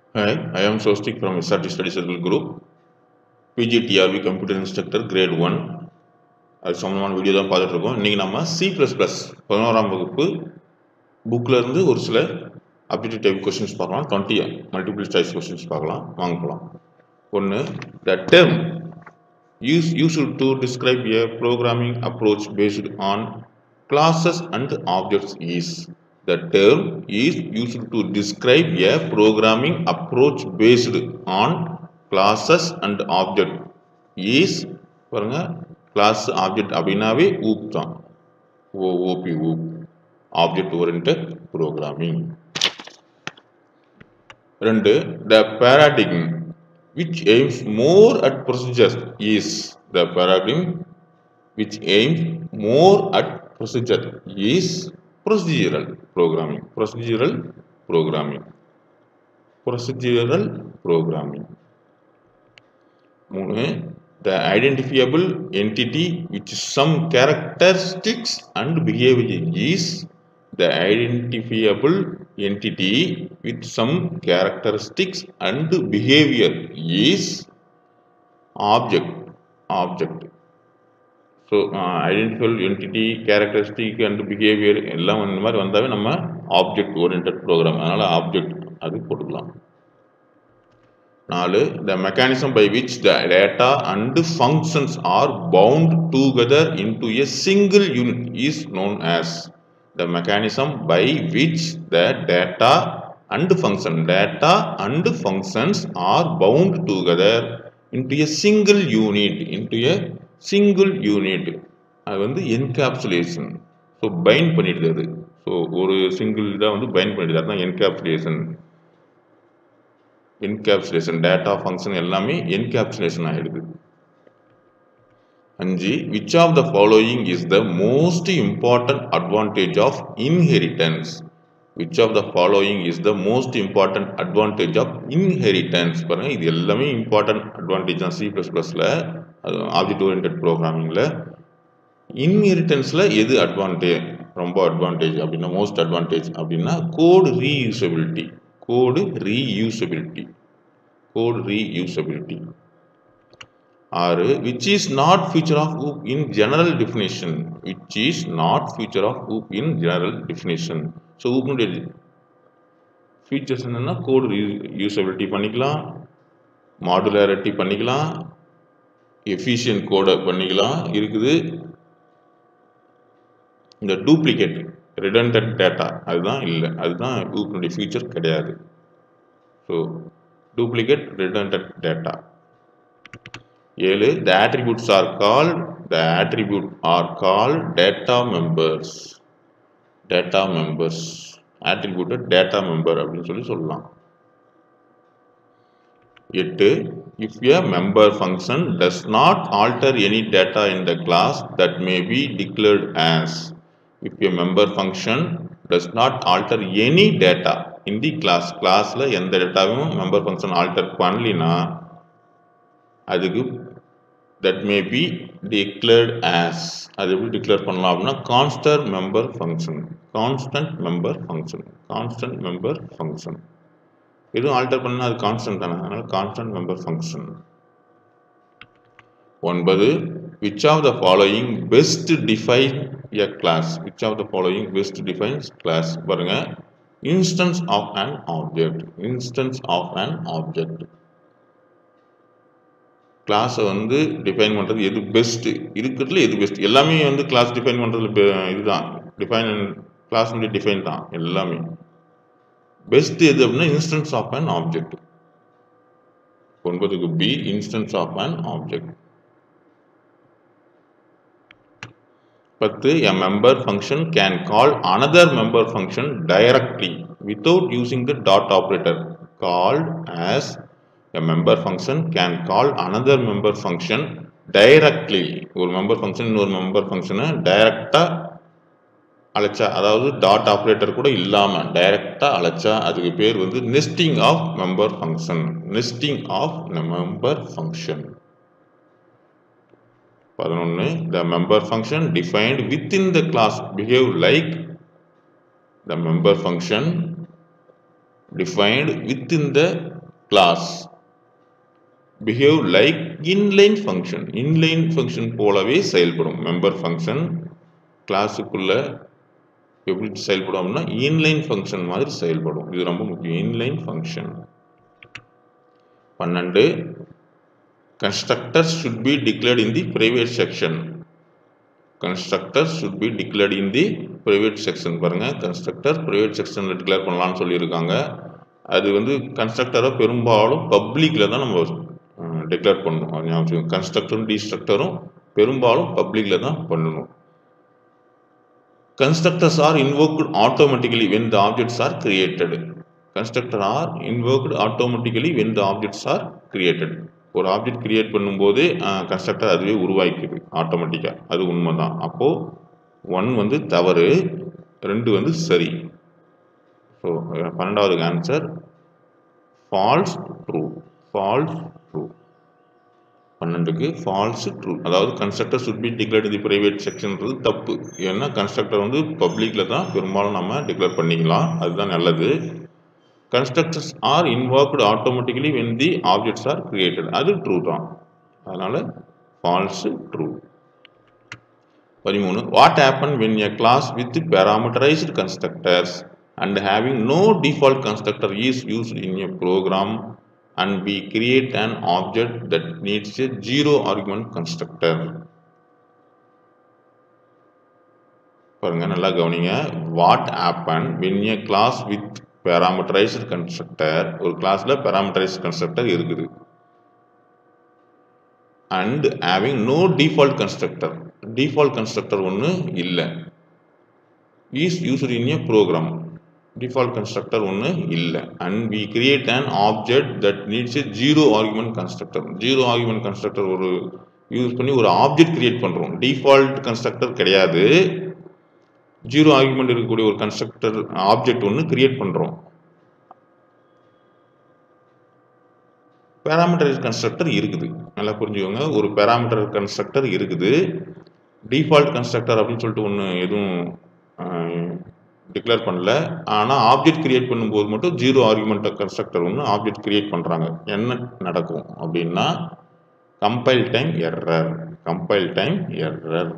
Hi, I am Sostik from SRT Study Circle Group, PGTRB Computer Instructor Grade 1. அது சம்மந்தமான video தான் பார்த்துட்டு இருக்கோம் இன்றைக்கி நம்ம சி ப்ளஸ் ப்ளஸ் பதினோராம் வகுப்பு புக்கில் இருந்து ஒரு சில அப்டிடியூட் டைப் கொஸ்டின்ஸ் பார்க்கலாம் டுவெண்ட்டி மல்டிபிள் சாய்ஸ் கொஸ்டின்ஸ் பார்க்கலாம் வாங்க போகலாம் ஒன்று the term use useful to describe a programming approach based on classes and objects is the term is used to describe a programming approach based on classes and object is பாருங்க class object அப்படின்னாவே OOP தான் OOP OOP object oriented programming ரெண்டு the paradigm which aims more at procedure is the paradigm which aims more at procedure is procedural programming procedural programming procedural programming மூணு the identifiable entity which some characteristics and behavior is the identifiable entity with some characteristics and behavior is object object so identifiable entity characteristic and behaviour எல்லாம் இந்த மாதிரி வந்தாவே நம்ம object oriented program அதனால் object அது போட்டுக்கலாம் நாலு the mechanism by which the data and functions are bound together into a single unit is known as the mechanism by which the data and function data and functions are bound together into a single unit into a single unit அது வந்து encapsulation so find பண்ணிடுது அது so ஒரு single இதாக வந்து bind பண்ணிடுது அதுதான் encapsulation encapsulation data function எல்லாமே என்கேப்சுலேஷன் ஆகிடுது அஞ்சு which of the following is the most important advantage of inheritance which of the following is the most important advantage of inheritance பாருங்கள் இது எல்லாமே இம்பார்ட்டன்ட் அட்வான்டேஜ் தான் சி ப்ளஸ் ப்ளஸில் அது object orient ப்ரோக்ராமிங்கில் இன்ஹெரிட்டன்ஸில் எது அட்வான்டேஜ் ரொம்ப அட்வான்டேஜ் அப்படின்னா மோஸ்ட் அட்வான்டேஜ் அப்படின்னா code reusability code reusability code reusability ஆறு which is not future of OOP in general definition which is not future of OOP in general definition so ஊப்னுடைய features என்னென்னா code usability பண்ணிக்கலாம் modularity பண்ணிக்கலாம் efficient கோடை பண்ணிக்கலாம் இருக்குது இந்த டூப்ளிகேட் ரிடண்டன்ட் டேட்டா அதுதான் இல்லை அதுதான் ஊப்னுடைய ஃபியூச்சர் கிடையாது ஸோ டூப்ளிகேட் ரிடண்டன்ட் டேட்டா ஏழு the attributes are call the attribute are call data members data members attributed data member அப்படின்னு சொல்லி சொல்லலாம் எட்டு if a member function does not alter any data in the class that may be declared as if a member function does not alter any data in the class classல எந்த டேட்டாவும் member function alter பண்ணலினா அதுக்கு that may be declared as அது எப்படி declare பண்ணலாம் அப்படின்னா constant member function constant member function constant member function எதுவும் alter பண்ணால் அது கான்ஸ்டன்ட் தானே அதனால் கான்ஸ்டன்ட் மெம்பர் ஃபங்க்ஷன் ஒன்பது which of the following best define a class which of the following best defines class பாருங்க instance of an object instance of an object கிளாஸை வந்து define பண்ணுறது எது பெஸ்ட்டு இருக்கிறதுல எது பெஸ்ட் எல்லாமே வந்து கிளாஸ் டிஃபைன் பண்ணுறதுல இதுதான் டிஃபைன் கிளாஸ் டிஃபைன் தான் எல்லாமே பெஸ்ட் எது அப்படின்னா இன்ஸ்டன்ஸ் ஆஃப் அன் ஆப்ஜெக்ட் ஒன்பதுக்கு B instance of an object பத்து a member function can call another member function directly without using the dot operator called as a member function can call another member function directly ஒரு member function இன்னொரு member ஃபங்க்ஷனை டைரக்டாக அழைச்சா அதாவது dot operator கூட இல்லாமல் டைரக்டாக அழைச்சா அதுக்கு பேர் வந்து nesting of member function nesting of member function பதினொன்று the member function defined within the class behave like the member function defined within the class behave like inline function inline function போலவே செயல்படும் member function கிளாஸுக்குள்ள எப்படி செயல்படும் அப்படின்னா inline function மாதிரி செயல்படும் இது ரொம்ப முக்கியம் இன்லைன் ஃபங்க்ஷன் பன்னெண்டு constructor should be declared in the private section constructor should be declared in the private section பாருங்க கன்ஸ்ட்ரக்டர் பிரைவேட் செக்ஷனில் டிக்ளேர் பண்ணலாம்னு சொல்லியிருக்காங்க அது வந்து கன்ஸ்ட்ரக்டரை பெரும்பாலும் பப்ளிக்கில் தான் நம்ம டிக்ளேர் பண்ணணும் கன்ஸ்ட்ரக்டரும் டிஸ்ட்ரக்டரும் பெரும்பாலும் பப்ளிக்கில் தான் பண்ணணும் constructors are invoked automatically when the objects are created constructor are invoked automatically when the objects are created ஒரு ஆப்ஜெக்ட் கிரியேட் பண்ணும்போது கன்ஸ்ட்ரக்டர் அதுவே உருவாக்கிது ஆட்டோமேட்டிக்காக அது உண்மைதான் அப்போது ஒன் வந்து தவறு ரெண்டு வந்து சரி ஸோ பன்னெண்டாவது answer false true false true பன்னெண்டுக்கு ஃபால்ஸ் ட்ரூ அதாவது constructor should be declared the private செக்ஷன்ன்றது தப்பு ஏன்னா கன்ஸ்ட்ரக்டர் வந்து பப்ளிக்கில் தான் பெரும்பாலும் நம்ம டிக்ளேர் பண்ணிக்கலாம் அதுதான் நல்லது constructors are invoked automatically when the objects are created அது ட்ரூ தான் அதனால் ஃபால்ஸ் ட்ரூ பதிமூணு what happen when a class with parameterised constructors and having no default constructor is used in a program and we create an object that needs a zero argument constructor பாருங்க நல்லா கவனிங்க what happen when a class with parameterised constructor ஒரு கிளாஸ்ல parameterised constructor இருக்குது and having no default constructor default constructor ஒன்று இல்லை is used in a program default constructor ஒன்று இல்லை and we create an object that needs a zero argument constructor zero argument constructor ஒரு use பண்ணி ஒரு object create பண்ணுறோம் default constructor கிடையாது zero argument இருக்கக்கூடிய ஒரு கன்ஸ்ட்ரக்டர் ஆப்ஜெக்ட் ஒன்று கிரியேட் பண்ணுறோம் பேராமீட்டர் கன்ஸ்ட்ரக்டர் இருக்குது நல்லா புரிஞ்சுக்கோங்க ஒரு பேராமீட்டர் கன்ஸ்ட்ரக்டர் இருக்குது டிஃபால்ட் கன்ஸ்ட்ரக்டர் அப்படின்னு சொல்லிட்டு ஒன்று எதுவும் டிக்ளேர் பண்ணல ஆனால் ஆப்ஜெக்ட் கிரியேட் பண்ணும்போது மட்டும் ஜீரோ ஆர்குமெண்ட் கன்ஸ்ட்ரக்டர் ஒன்று ஆப்ஜெக்ட் கிரியேட் பண்ணுறாங்க என்ன நடக்கும் அப்படின்னா compile time error compile time error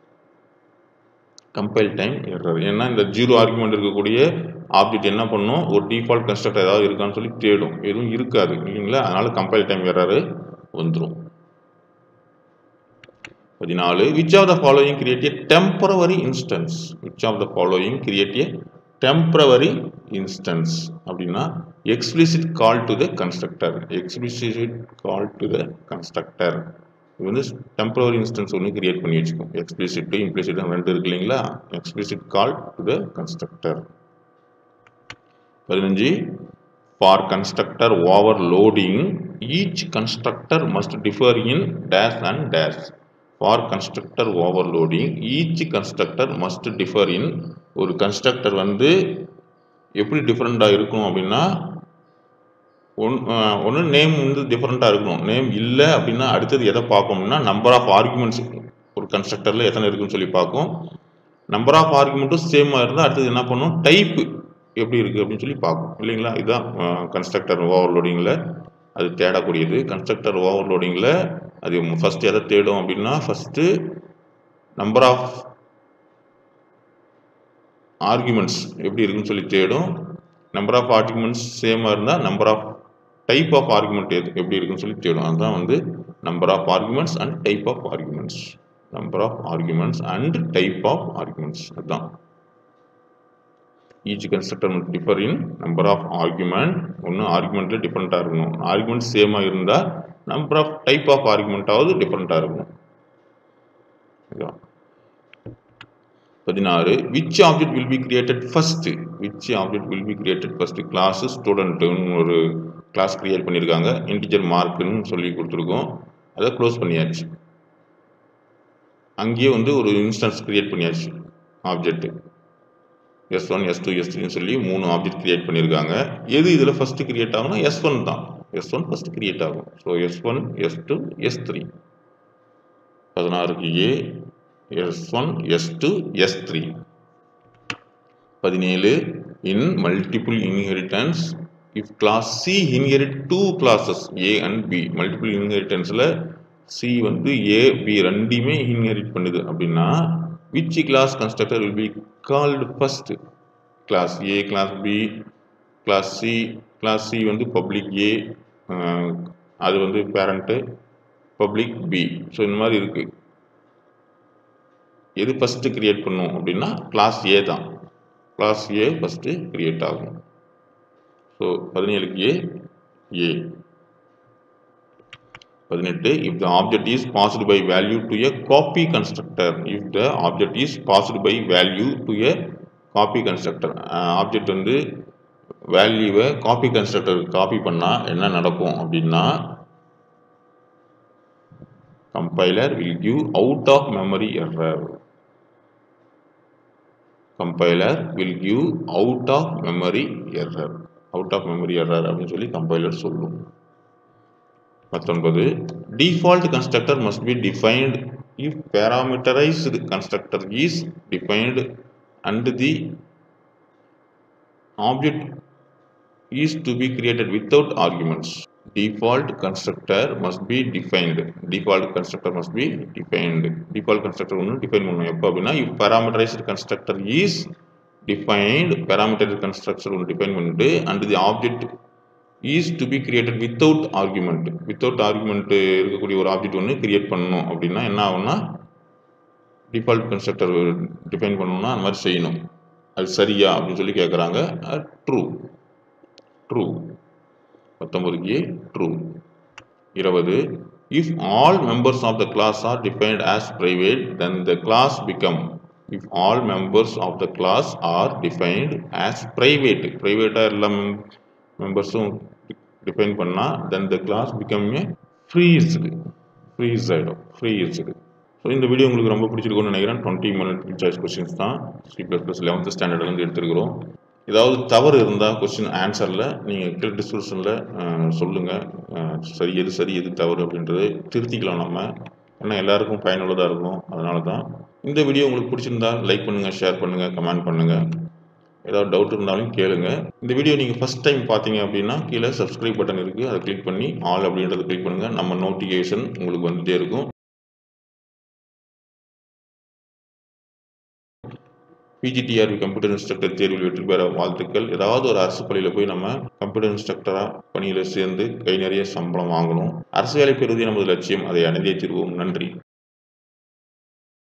compile time error ஏன்னா இந்த ஜீரோ ஆர்குமெண்ட் இருக்கக்கூடிய ஆப்ஜெக்ட் என்ன பண்ணும் ஒரு டிஃபால்ட் கன்ஸ்ட்ரக்டர் ஏதாவது இருக்கான்னு சொல்லி தேடும் எதுவும் இருக்காது இல்லைங்களா அதனால கம்பைல் டைம் எர்ரர் வந்துடும் பதினாலு which of the following create a temporary instance which of the following create a temporary instance அப்படின்னா explicit call to the constructor explicit call to the constructor இது வந்து டெம்பரவரி இன்ஸ்டன்ஸ் ஒன்று create பண்ணி வச்சுக்கோம் explicit implicit ரெண்டு இருக்கு இல்லைங்களா explicit call to the constructor பதினஞ்சு for constructor overloading each constructor must differ in dash and dash for constructor overloading each constructor must differ in ஒரு கன்ஸ்ட்ரக்டர் வந்து எப்படி டிஃப்ரெண்ட்டாக இருக்கும் அப்படின்னா ஒன் ஒன்று நேம் வந்து டிஃப்ரெண்ட்டாக இருக்கணும் நேம் இல்லை அப்படின்னா அடுத்தது எதை பார்க்கணும்னா நம்பர் ஆஃப் ஆர்குமெண்ட்ஸ் ஒரு கன்ஸ்ட்ரக்டரில் எத்தனை இருக்குன்னு சொல்லி பார்க்கும் நம்பர் ஆஃப் ஆர்குமெண்ட்டும் சேமாக இருந்தால் அடுத்தது என்ன பண்ணும் டைப்பு எப்படி இருக்குது அப்படின்னு சொல்லி பார்க்கும் இல்லைங்களா இதுதான் கன்ஸ்ட்ரக்டர் ஓவர்லோடிங்கில் அது தேடக்கூடியது கன்ஸ்ட்ரக்டர் ஓவர்லோடிங்கில் அது ஃபஸ்ட் எதை தேடும் அப்படின்னா ஃபஸ்ட்டு நம்பர் ஆஃப் ஆர்குமெண்ட்ஸ் எப்படி இருக்குன்னு சொல்லி தேடும் நம்பர் ஆஃப் ஆர்குமெண்ட்ஸ் சேமாக இருந்தால் number of type of argument எது எப்படி இருக்குன்னு சொல்லி தேடும் அதுதான் வந்து number of arguments and type of arguments number of arguments and type of arguments அதுதான் each constructor differ in number of argument ஒன்று ஆர்குமெண்ட்டில் டிஃப்ரெண்ட்டாக இருக்கணும் ஆர்குமெண்ட் சேமாக இருந்தால் நம்பர் ஆஃப் டைப் ஆஃப் ஆர்குமெண்ட்டாவது டிஃப்ரெண்ட்டாக இருக்கணும் இதுதான் பதினாறு which object will be created first which object will be created first class ஸ்டூடெண்ட்டுன்னு ஒரு கிளாஸ் கிரியேட் பண்ணியிருக்காங்க இன்டிஜர் மார்க்குன்னு சொல்லி கொடுத்துருக்கோம் அதை க்ளோஸ் பண்ணியாச்சு அங்கேயே வந்து ஒரு இன்ஸ்டன்ஸ் கிரியேட் பண்ணியாச்சு object S one S two S த்ரீன்னு சொல்லி மூணு ஆப்ஜெக்ட் கிரியேட் பண்ணியிருக்காங்க எது இதில் ஃபஸ்ட்டு கிரியேட் ஆகும்னா எஸ் ஒன் தான் எஸ் ஒன் ஃபஸ்ட்டு கிரியேட் ஆகும் so S one S two S three பதினாறுக்கு A S one S two S three பதினேழு in multiple inheritance if class C inherit two classes A and B மல்டிபிள் இன்ஹெரிட்டன்ஸில் C வந்து A B ரெண்டையுமே inherit பண்ணுது அப்படின்னா which class constructor will be called first class A class B class C class C வந்து public A அது வந்து parent public B so இந்த மாதிரி இருக்குது எது ஃபஸ்ட்டு கிரியேட் பண்ணும் அப்படின்னா கிளாஸ் ஏ தான் கிளாஸ் ஏ ஃபஸ்ட்டு கிரியேட் ஆகும் ஸோ பதினேழுக்கு ஏ ஏ பதினெட்டு if the object is passed by value to a copy constructor if the object is passed by value to a copy constructor object வந்து வேல்யூவை copy constructor copy பண்ணால் என்ன நடக்கும் அப்படின்னா compiler will give out of memory error compiler will give out of memory error out of memory error அப்படின்னு சொல்லி compiler சொல்லும் பத்தொன்பது default constructor must be defined if parameterised constructor is defined and the object is to be created without arguments. Default constructor must be defined. Default constructor must be defined. Default constructor ஒன்று define பண்ணணும் எப்போ அப்படின்னா if parameterized constructor is defined parameterized constructor ஒன்று define பண்ணிட்டு and the object is to be created without argument without argument இருக்கக்கூடிய ஒரு object ஒன்று create பண்ணணும் அப்படின்னா என்ன ஆகும்னா டிஃபால்ட் கன்ஸ்ட்ரக்டர் டிஃபைன் பண்ணணும்னா அந்த மாதிரி செய்யணும் அது சரியா அப்படின்னு சொல்லி கேட்குறாங்க ட்ரூ ட்ரூ பத்தொன்பதுக்கு ட்ரூ இருபது if all members of the class are defined as private then the class become if all members of the class are defined as private ப்ரைவேட்டாக எல்லா மெம்பர்ஸும் டிஃபைன் பண்ணால் then the class become a freezed freeze ஆகிடும் freezed so இந்த video உங்களுக்கு ரொம்ப பிடிச்சிருக்கும்னு நினைக்கிறேன் டுவெண்ட்டி மினிட் சாய்ஸ் கொஸ்டின்ஸ் தான் சி ப்ளஸ் ப்ளஸ் லெவன்த் ஸ்டாண்டர்ட்லேருந்து எடுத்துருக்கிறோம் ஏதாவது தவறு இருந்தால் கொஸ்டின் ஆன்சரில் நீங்கள் கீழே டிஸ்கிரிப்ஷனில் சொல்லுங்கள் சரி எது சரி எது தவறு அப்படின்றது திருத்திக்கலாம் நம்ம ஏன்னா எல்லாருக்கும் பயனுள்ளதாக இருக்கும் அதனால தான் இந்த வீடியோ உங்களுக்கு பிடிச்சிருந்தா லைக் பண்ணுங்கள் ஷேர் பண்ணுங்கள் கமெண்ட் பண்ணுங்கள் ஏதாவது டவுட் இருந்தாலும் கேளுங்க இந்த வீடியோ நீங்கள் ஃபஸ்ட் டைம் பார்த்தீங்க அப்படின்னா கீழே சப்ஸ்கிரைப் பட்டன் இருக்குது அதை கிளிக் பண்ணி ஆல் அப்படின்றத கிளிக் பண்ணுங்கள் நம்ம நோட்டிஃபிகேஷன் உங்களுக்கு வந்துகிட்டே இருக்கும் பிஜிடிஆர்பி கம்ப்யூட்டர் இன்ஸ்ட்ரக்டர் தேர்வில் வெற்றி பெற வாழ்த்துக்கள் ஏதாவது ஒரு அரசு பள்ளியில் போய் நம்ம கம்ப்யூட்டர் இன்ஸ்ட்ரக்டராக பணியில் சேர்ந்து கை நிறைய சம்பளம் வாங்கணும் அரசு வேலை பெறுவதே நமது லட்சியம் அதை அடைந்தே தீர்வோம் நன்றி